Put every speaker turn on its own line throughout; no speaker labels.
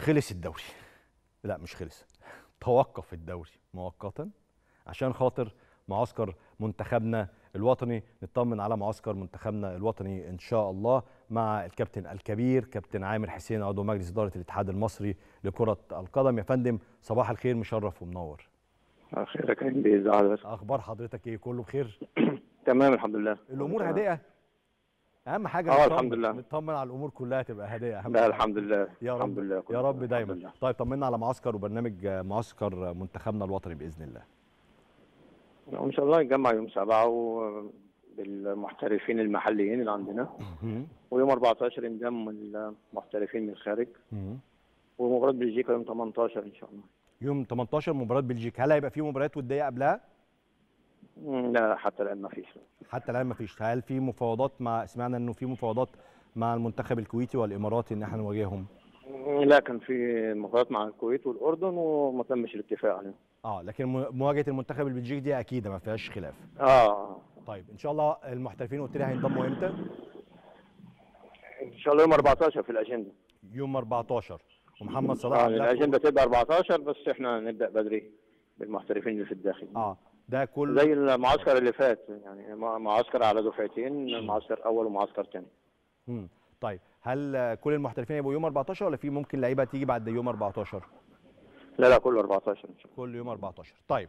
خلص الدوري لا مش خلص توقف الدوري مؤقتا عشان خاطر معسكر منتخبنا الوطني نطمن على معسكر منتخبنا الوطني ان شاء الله مع الكابتن الكبير كابتن عامر حسين عضو مجلس اداره الاتحاد المصري لكره القدم يا فندم صباح الخير مشرف ومنور
خيرك يا كريم بس
اخبار حضرتك ايه كله بخير
تمام الحمد لله
الامور
تمام.
هادئه اهم حاجه
اه
نطمن-
الحمد لله.
نطمن على الامور كلها تبقى هادئه اهم
لا
حاجة.
الحمد لله
يا رب
الحمد لله
يا
كله
رب
تمام.
دايما
الحمد لله.
طيب طمنا على معسكر وبرنامج معسكر منتخبنا الوطني باذن الله
وان شاء الله نجمع يوم سبعة و- بالمحترفين المحليين اللي عندنا ويوم 14 نجمع المحترفين من الخارج ومباراة بلجيكا يوم 18 ان شاء الله
يوم 18 مباراه بلجيكا هل هيبقى في مباريات وديه قبلها
مم، لا حتى الان ما فيش
حتى الان مفيش هل في مفاوضات مع سمعنا انه في مفاوضات مع المنتخب الكويتي والاماراتي ان احنا نواجههم
مم، لا كان في مباريات مع الكويت والاردن وما تمش الاتفاق عليهم
اه لكن مو- مواجهه المنتخب البلجيكي دي اكيد ما فيهاش خلاف
اه
طيب ان شاء الله المحترفين قلت لي هينضموا امتى
ان شاء الله يوم 14 في الاجنده
يوم 14 ومحمد صلاح
اه
عبد
الاجنده تبقى 14 بس احنا نبدا بدري بالمحترفين اللي في الداخل
اه ده كل
زي المعسكر اللي فات يعني مع- معسكر على دفعتين معسكر اول ومعسكر ثاني
مم. طيب هل آه، كل المحترفين هيبقوا يوم 14 ولا في ممكن لعيبه تيجي بعد يوم 14
لا لا كله 14 ان شاء الله
كل يوم 14 طيب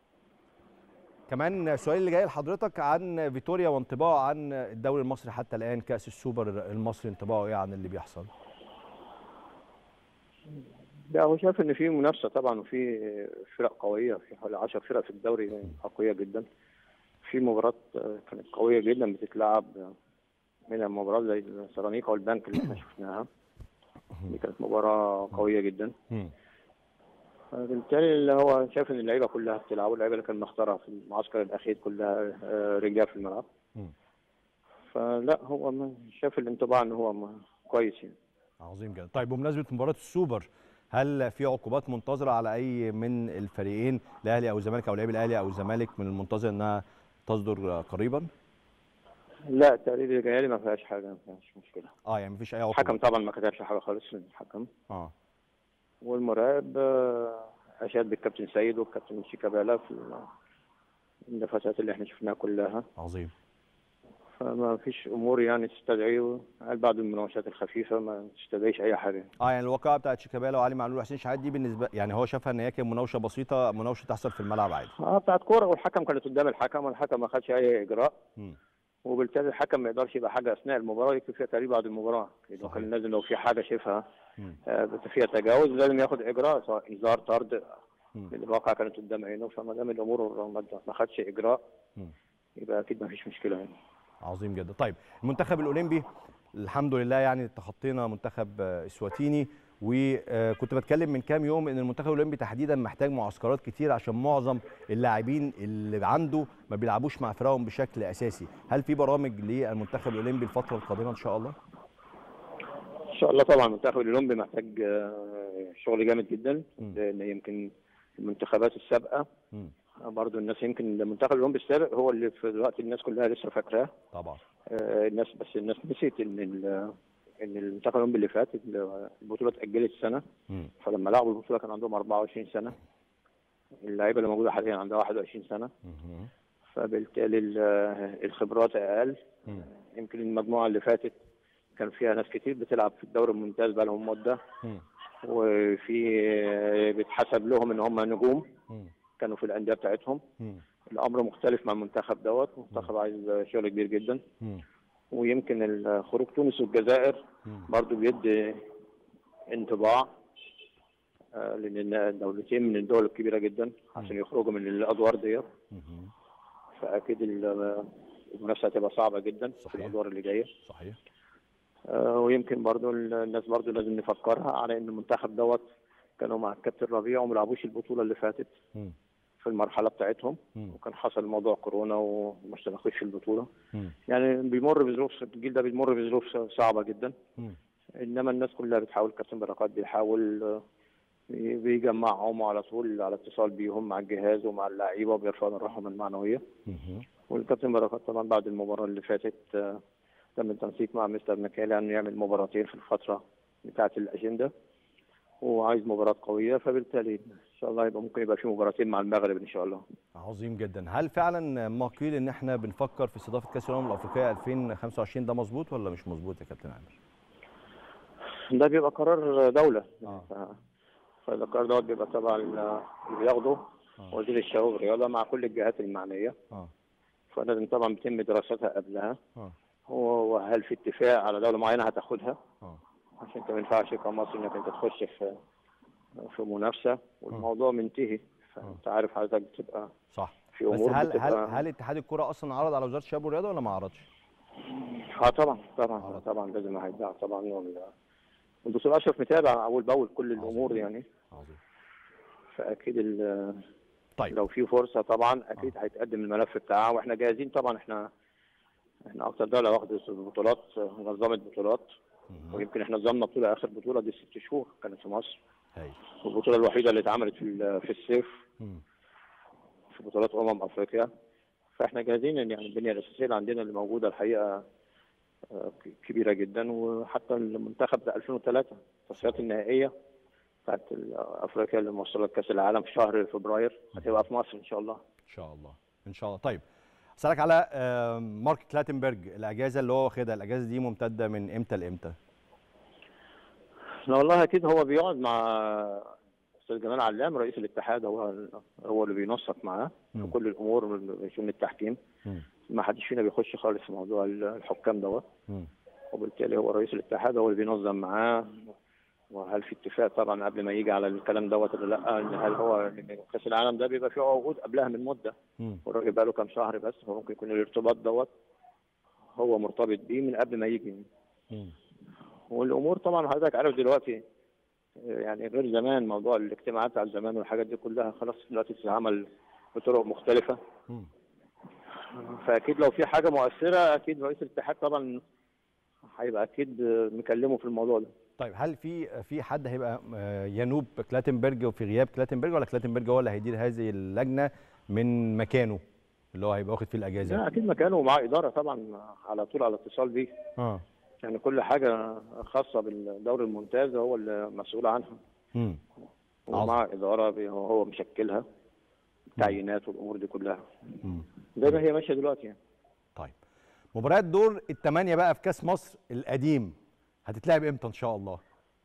كمان السؤال اللي جاي لحضرتك عن فيتوريا وانطباعه عن الدوري المصري حتى الان كاس السوبر المصري انطباعه ايه عن اللي بيحصل
لا هو شايف ان في منافسه طبعا وفي فرق قويه في حوالي 10 فرق في الدوري قويه جدا في مباراه كانت قويه جدا بتتلعب منها مباراه زي سيراميكا والبنك اللي احنا شفناها دي كانت مباراه قويه جدا
مم.
فبالتالي اللي هو شايف ان اللعيبه كلها بتلعب واللعيبه اللي كان مختارها في المعسكر الاخير كلها آه، رجال في الملعب
مم.
فلا هو ما- شاف الانطباع ان هو ما- كويس يعني
عظيم جدا طيب بمناسبه مباراه السوبر هل في عقوبات منتظره على اي من الفريقين الاهلي او الزمالك او لاعبي الاهلي او الزمالك من المنتظر انها تصدر قريبا
لا التقرير اللي جاي لي ما فيهاش حاجه ما فيهاش مشكله
اه يعني مفيش اي
الحكم
عقوبه
طبعا ما كتبش حاجه خالص الحكم
اه
والمراقب آه، اشاد بالكابتن سيد والكابتن شيكابالا في ال- النفسات اللي احنا شفناها كلها
عظيم
فما فيش امور يعني تستدعي قال بعض المناوشات الخفيفه ما تستدعيش اي حاجه
اه يعني الواقعه بتاعت شيكابالا وعلي معلول وحسين شحات دي بالنسبه يعني هو شافها ان هي كانت مناوشه بسيطه مناوشه تحصل في الملعب عادي
اه بتاعت كوره والحكم كانت قدام الحكم والحكم ما خدش اي اجراء
مم.
وبالتالي الحكم ما يقدرش يبقى حاجه اثناء المباراه يكتب فيها تقريبا بعد المباراه لو
صحيح.
كان لازم لو في حاجه شايفها
مم.
آه، فيها تجاوز لازم ياخد اجراء سواء انذار طرد
مم.
لان الواقع كانت قدام عينه فما دام الامور ما- ما خدش اجراء
مم.
يبقى اكيد ما فيش مشكله يعني
عظيم جدا طيب المنتخب الاولمبي الحمد لله يعني تخطينا منتخب آه، اسواتيني وكنت بتكلم من كام يوم ان المنتخب الاولمبي تحديدا محتاج معسكرات كتير عشان معظم اللاعبين اللي عنده ما بيلعبوش مع فرقهم بشكل اساسي هل في برامج للمنتخب الاولمبي الفتره القادمه ان شاء الله
ان شاء الله طبعا المنتخب الاولمبي محتاج آه، شغل جامد جدا
مم.
لان يمكن المنتخبات السابقه
مم.
برضو الناس يمكن المنتخب الاولمبي السابق هو اللي في الوقت الناس كلها لسه فاكراه
طبعا
آه، الناس بس الناس نسيت ان ال- ان المنتخب الاولمبي اللي فات البطوله اتاجلت سنه
مم.
فلما لعبوا البطوله كان عندهم 24 سنه اللعيبه اللي موجوده حاليا عندها 21 سنه
مم.
فبالتالي ال- الخبرات اقل
مم.
يمكن المجموعه اللي فاتت كان فيها ناس كتير بتلعب في الدوري الممتاز بقى لهم مده
مم.
وفي آه، بيتحسب لهم ان هم نجوم
مم.
كانوا في الانديه بتاعتهم
مم.
الامر مختلف مع المنتخب دوت المنتخب عايز شغل كبير جدا
مم.
ويمكن ال- خروج تونس والجزائر
مم.
برضو بيدي انطباع آه، لان الدولتين من الدول الكبيره جدا عشان يخرجوا من الادوار ديت
مم.
فاكيد ال- المنافسه هتبقى صعبه جدا في
صحيح.
الادوار اللي جايه
صحيح
آه، ويمكن برضو ال- الناس برضو لازم نفكرها على ان المنتخب دوت كانوا مع الكابتن ربيع وما لعبوش البطوله اللي فاتت
مم.
في المرحله بتاعتهم
مم.
وكان حصل موضوع كورونا وما اشتركوش في البطوله
مم.
يعني بيمر بظروف الجيل ده بيمر بظروف صعبه جدا
مم.
انما الناس كلها بتحاول كابتن بركات بيحاول آه، بي- بيجمعهم على طول على اتصال بيهم مع الجهاز ومع اللعيبه وبيرفعوا من روحهم المعنويه
مم.
والكابتن بركات طبعا بعد المباراه اللي فاتت آه، تم التنسيق مع مستر مكالي انه يعمل مباراتين في الفتره بتاعه الاجنده وعايز مباراه قويه فبالتالي ان شاء الله يبقى ممكن يبقى في مباراتين مع المغرب ان شاء الله
عظيم جدا هل فعلا ما قيل ان احنا بنفكر في استضافه كاس الامم الافريقيه 2025 ده مظبوط ولا مش مظبوط يا كابتن عامر
ده بيبقى قرار دوله
اه
ف- فالقرار دوت بيبقى طبعا اللي بياخده وزير الشباب والرياضه مع كل الجهات المعنيه
اه
فلازم طبعا بيتم دراستها قبلها
اه
هو وهل في اتفاق على دوله معينه هتاخدها
اه
عشان انت ما ينفعش كمصر انك انت تخش في في منافسه والموضوع منتهي فانت عارف حضرتك بتبقى
صح
في
بس
امور
هل هل
بتبقى-
هل اتحاد الكره اصلا عرض على وزاره الشباب والرياضه ولا ما عرضش؟
اه طبعا طبعا طبعا لازم هيتباع طبعا وال- والدكتور اشرف متابع اول باول كل الامور يعني
عظيم
فاكيد ال-
طيب
لو في فرصه طبعا اكيد هيتقدم الملف بتاعها واحنا جاهزين طبعا احنا احنا اكتر دوله واخده بطولات نظمت بطولات
مهم.
ويمكن احنا نظمنا بطوله اخر بطوله دي ست شهور كانت في مصر
هايل
والبطوله الوحيده اللي اتعملت في ال- في الصيف
مم.
في بطولات امم افريقيا فاحنا جاهزين إن يعني البنيه الاساسيه اللي عندنا اللي موجوده الحقيقه آه، ك- كبيره جدا وحتى المنتخب ده 2003 التصفيات النهائيه بتاعت ال- افريقيا اللي موصله لكاس العالم في شهر فبراير هتبقى في مصر ان شاء الله
ان شاء الله ان شاء الله طيب اسالك على آه، مارك كلاتنبرج الاجازه اللي هو واخدها الاجازه دي ممتده من امتى لامتى؟
لا والله اكيد هو بيقعد مع استاذ جمال علام رئيس الاتحاد هو هو اللي بينسق معاه في
مم.
كل الامور من شؤون التحكيم
مم.
ما حدش فينا بيخش خالص في موضوع الحكام دوت
مم.
وبالتالي هو رئيس الاتحاد هو اللي بينظم معاه وهل في اتفاق طبعا قبل ما يجي على الكلام دوت ولا لا إن هل هو لأن كاس العالم ده بيبقى فيه عقود قبلها من مده
مم.
والراجل بقى له كام شهر بس فممكن يكون الارتباط دوت هو مرتبط بيه من قبل ما يجي
مم.
والامور طبعا حضرتك عارف دلوقتي يعني غير زمان موضوع الاجتماعات بتاع زمان والحاجات دي كلها خلاص دلوقتي بتتعمل بطرق مختلفه
مم.
فاكيد لو في حاجه مؤثره اكيد رئيس الاتحاد طبعا هيبقى اكيد مكلمه في الموضوع ده
طيب هل في في حد هيبقى آه، ينوب كلاتنبرج وفي غياب كلاتنبرج ولا كلاتنبرج هو اللي هيدير هذه اللجنه من مكانه اللي هو هيبقى واخد فيه الاجازه؟
لا اكيد مكانه ومعاه اداره طبعا على طول على اتصال بيه
اه
يعني كل حاجه خاصه بالدوري الممتاز هو اللي مسؤول عنها
مم.
ومع اداره بي- هو هو مشكلها تعيينات والامور دي كلها
مم.
زي ما هي ماشيه دلوقتي يعني
طيب مباريات دور الثمانيه بقى في كاس مصر القديم هتتلعب امتى ان شاء الله؟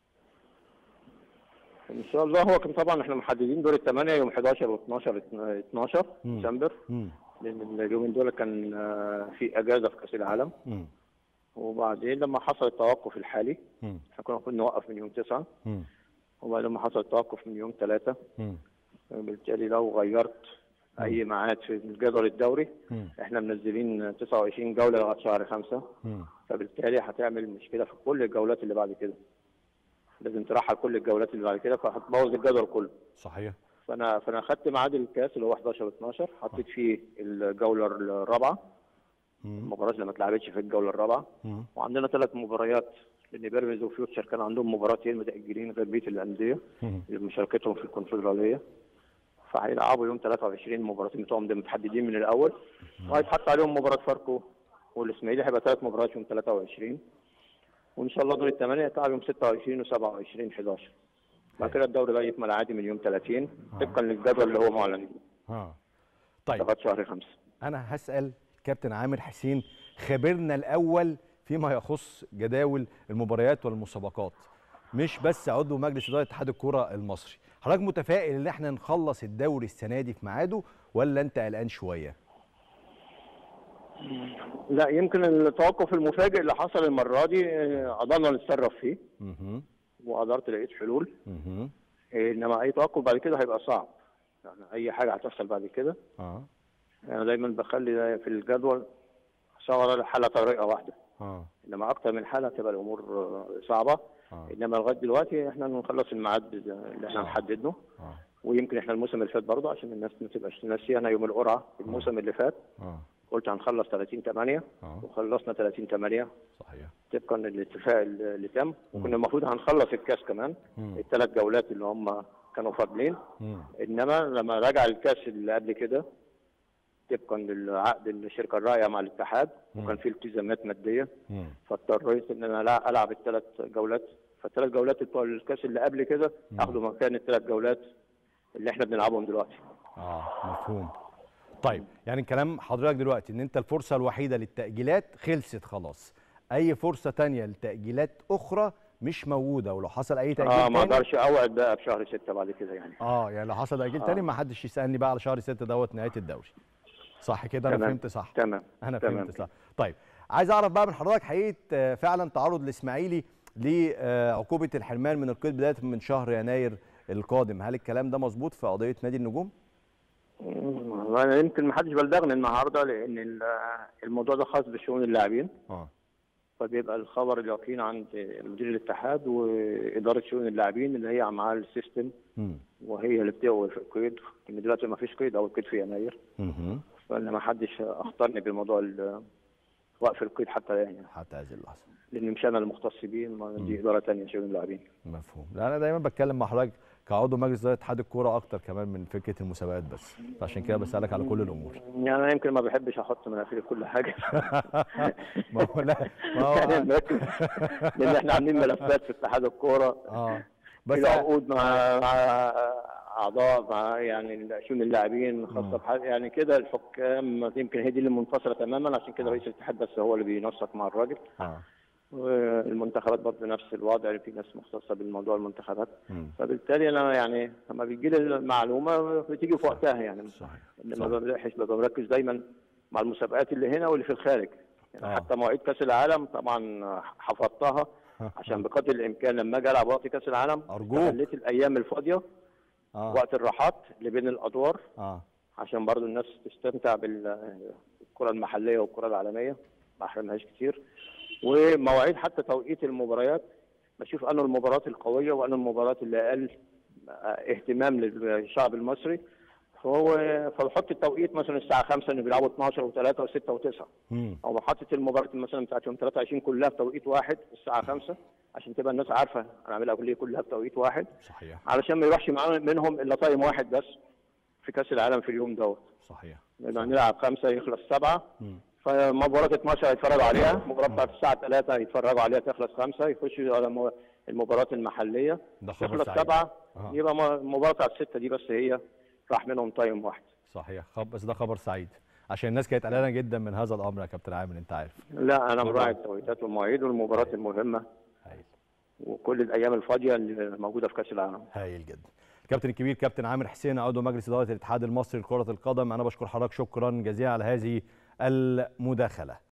ان شاء الله هو كان طبعا احنا محددين دور الثمانيه يوم 11 و12 12
مم.
ديسمبر
مم.
لان اليومين دول كان آه، في اجازه في كاس العالم
مم.
وبعدين لما حصل التوقف الحالي
مم.
احنا كنا المفروض نوقف من يوم 9
مم.
وبعدين لما حصل التوقف من يوم 3
مم.
بالتالي لو غيرت اي ميعاد في الجدول الدوري
مم.
احنا منزلين 29 جوله لغايه شهر 5
مم.
فبالتالي هتعمل مشكله في كل الجولات اللي بعد كده لازم ترحل كل الجولات اللي بعد كده فهتبوظ الجدول كله
صحيح
فانا فانا خدت ميعاد الكاس اللي هو 11 و12 حطيت فيه الجوله الرابعه
مم.
المباراه اللي ما اتلعبتش في الجوله الرابعه
مم.
وعندنا ثلاث مباريات لان بيراميدز وفيوتشر كان عندهم مباراتين متاجلين غير بقيه الانديه
مم.
مشاركتهم في الكونفدراليه فهيلعبوا يوم 23 المباراتين بتوعهم دول متحددين من الاول وهيتحط عليهم مباراه فاركو والاسماعيلي هيبقى ثلاث مباريات يوم 23 وان شاء الله دور الثمانيه هيتلعب يوم 26 و27 11 بعد كده الدوري بقى يكمل عادي من يوم 30 طبقا للجدول اللي هو معلن
اه طيب
لغايه شهر 5
انا هسال كابتن عامر حسين خبرنا الاول فيما يخص جداول المباريات والمسابقات مش بس عضو مجلس اداره اتحاد الكره المصري حضرتك متفائل ان احنا نخلص الدوري السنه دي في ميعاده ولا انت قلقان شويه
لا يمكن التوقف المفاجئ اللي حصل المره دي آه، قدرنا نتصرف فيه
اها
وقدرت لقيت حلول
اها
آه، انما اي توقف بعد كده هيبقى صعب يعني اي حاجه هتحصل بعد كده
اه
انا دايما بخلي في الجدول صور حاله طارئه واحده
اه
انما اكتر من حاله تبقى الامور آه، صعبه
اه
انما لغايه دلوقتي احنا نخلص الميعاد اللي احنا
آه.
محددينه
اه
ويمكن احنا الموسم اللي فات برضه عشان الناس ما تبقاش ناسيه انا يوم القرعه الموسم اللي فات
اه
قلت هنخلص 30 8
اه
وخلصنا 30 8
صحيح
طبقا للاتفاق اللي اللي تم وكنا المفروض هنخلص الكاس كمان
مم.
الثلاث جولات اللي هم كانوا فاضلين
مم.
انما لما رجع الكاس اللي قبل كده طبقا للعقد الشركه الراعيه مع الاتحاد وكان في التزامات ماديه
مم.
فاضطريت ان انا لا العب الثلاث جولات فالثلاث جولات بتوع الكاس اللي قبل كده ياخدوا مكان الثلاث جولات اللي احنا بنلعبهم دلوقتي
اه مفهوم طيب يعني كلام حضرتك دلوقتي ان انت الفرصه الوحيده للتاجيلات خلصت خلاص اي فرصه تانية لتاجيلات اخرى مش موجوده ولو حصل اي تاجيل
اه ما
تاني
اقدرش اوعد بقى بشهر ستة بعد كده يعني
اه يعني لو حصل تاجيل تاني ما حدش يسالني بقى على شهر 6 دوت نهايه الدوري صح كده انا
تمام.
فهمت صح
تمام
انا
تمام
فهمت صح طيب عايز اعرف بقى من حضرتك حقيقه آه، فعلا تعرض الاسماعيلي لعقوبه الحرمان من القيد بدايه من شهر يناير القادم هل الكلام ده مظبوط في قضيه نادي النجوم
مم، انا يمكن ما حدش بلغني النهارده لان ال- الموضوع ده خاص بشؤون اللاعبين
اه
فبيبقى الخبر اليقين عند مدير الاتحاد واداره شؤون اللاعبين اللي هي معاها السيستم
امم
وهي اللي بتوقف القيد ان دلوقتي ما فيش قيد او القيد في يناير
مهم.
فانا ما حدش اخطرني بموضوع ال- وقف القيد حتى الان يعني
حتى هذه اللحظه
لان مش انا المختص بيه ما دي اداره ثانيه شؤون اللاعبين
مفهوم لا انا دايما بتكلم مع حضرتك كعضو مجلس اداره اتحاد الكوره اكتر كمان من فكره المسابقات بس فعشان كده بسالك على كل الامور
يعني انا يمكن ما بحبش احط مناخيري في كل حاجه
ما هو لا ما هو
يعني مركز لان احنا عاملين ملفات في اتحاد الكوره
اه
بس
بس
العقود مع مع اعضاء مع يعني شؤون اللاعبين خاصه بحاجه يعني كده الحكام يمكن هي دي اللي منفصله تماما عشان كده رئيس الاتحاد بس هو اللي بينسق مع الراجل
اه
والمنتخبات برضه نفس الوضع في ناس مختصه بالموضوع المنتخبات
مم.
فبالتالي انا يعني لما بيجي لي المعلومه بتيجي في وقتها يعني
صحيح
لما ببقاش ببقى مركز دايما مع المسابقات اللي هنا واللي في الخارج يعني
آه.
حتى مواعيد كاس العالم طبعا حفظتها عشان بقدر الامكان لما اجي العب وقت كاس العالم
أرجوك.
خليت الايام الفاضيه
اه
وقت الراحات اللي بين الادوار
اه
عشان برضو الناس تستمتع بالكره المحليه والكره العالميه ما احرمهاش كتير ومواعيد حتى توقيت المباريات بشوف انا المباريات القويه وانا المباريات اللي اقل اهتمام للشعب المصري فهو فبحط التوقيت مثلا الساعه 5 انه بيلعبوا 12 و3 و6 و9
مم.
او حاطط المباراه مثلا بتاعت يوم 23 كلها في توقيت واحد الساعه 5 عشان تبقى الناس عارفه انا عاملها كلها كلها في توقيت واحد
صحيح
علشان ما يروحش معانا منهم الا تايم واحد بس في كاس العالم في اليوم دوت
صحيح
لما نلعب خمسه يخلص سبعه
مم.
فمباراه 12 هيتفرجوا عليها المباراه بتاعت الساعه 3 هيتفرجوا عليها تخلص خمسه يخشوا على مو- المباريات المحليه
ده خبر
تخلص
سعيد.
سبعه
آه.
يبقى م- المباراه بتاعت سته دي بس هي راح منهم تايم واحد
صحيح خب... بس ده خبر سعيد عشان الناس كانت قلقانه جدا من هذا الامر يا كابتن عامر انت عارف
لا انا مراعي التوقيتات والمواعيد والمباريات المهمه
هايل
وكل الايام الفاضيه اللي موجوده في كاس العالم
هايل جدا الكابتن الكبير كابتن عامر حسين عضو مجلس اداره الاتحاد المصري لكره القدم انا بشكر حضرتك شكرا جزيلا على هذه المداخله